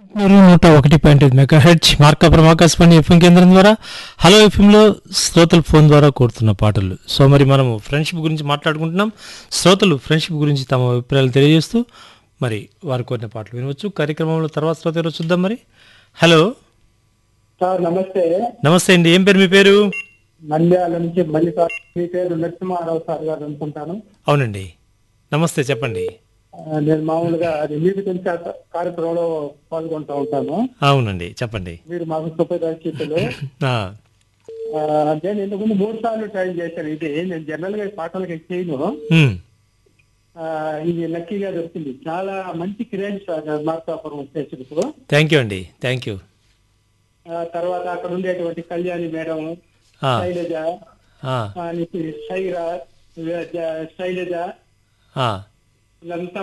మీరు నూట ఒకటి పాయింట్ ఐదు mega hertz Markapuram Akashvani FM కేంద్రం ద్వారా హలో ఎఫ్ఎంలో శ్రోతలు ఫోన్ ద్వారా కోరుతున్న పాటలు సో మరి మనము ఫ్రెండ్షిప్ గురించి మాట్లాడుకుంటున్నాం శ్రోతలు ఫ్రెండ్షిప్ గురించి తమ అభిప్రాయాలు తెలియజేస్తూ మరి వారు కోరిన పాటలు వినవచ్చు కార్యక్రమంలో తర్వాత శ్రోత ఎవరో చూద్దాం మరి హలో సార్ నమస్తే నమస్తే అండి ఏం పేరు మీ పేరు నంద్యాల నుంచి మల్లికార్ మీ పేరు నరసింహారావు సార్ గారు అనుకుంటాను అవునండి నమస్తే చెప్పండి ఆ, నేను మామూలుగా అది మీకు తెలిసే కార్యక్రమంలో పాల్గొంటూ ఉంటాను అవునండి చెప్పండి మీరు మాకు సుపరిచితులు ఆ, ఆ, నేను ఇంతకుముందు మూడు సార్లు ట్రై చేశాను ఇది నేను జనరల్ గా ఈ పాటలకి చేయను ఉమ్, ఆ, ఇది లక్కీగా దొరికింది చాలా మంచి క్రేజ్ సార్ మార్కాపురం స్టేషన్కు థ్యాంక్ యూ అండి థ్యాంక్ యూ ఆ, తర్వాత అక్కడ ఉండేటువంటి కళ్యాణి మేడం ఆ, శైలజ ఆ, ఆ, నీకు శైరా శైలజ ఆ. వీళ్ళంతా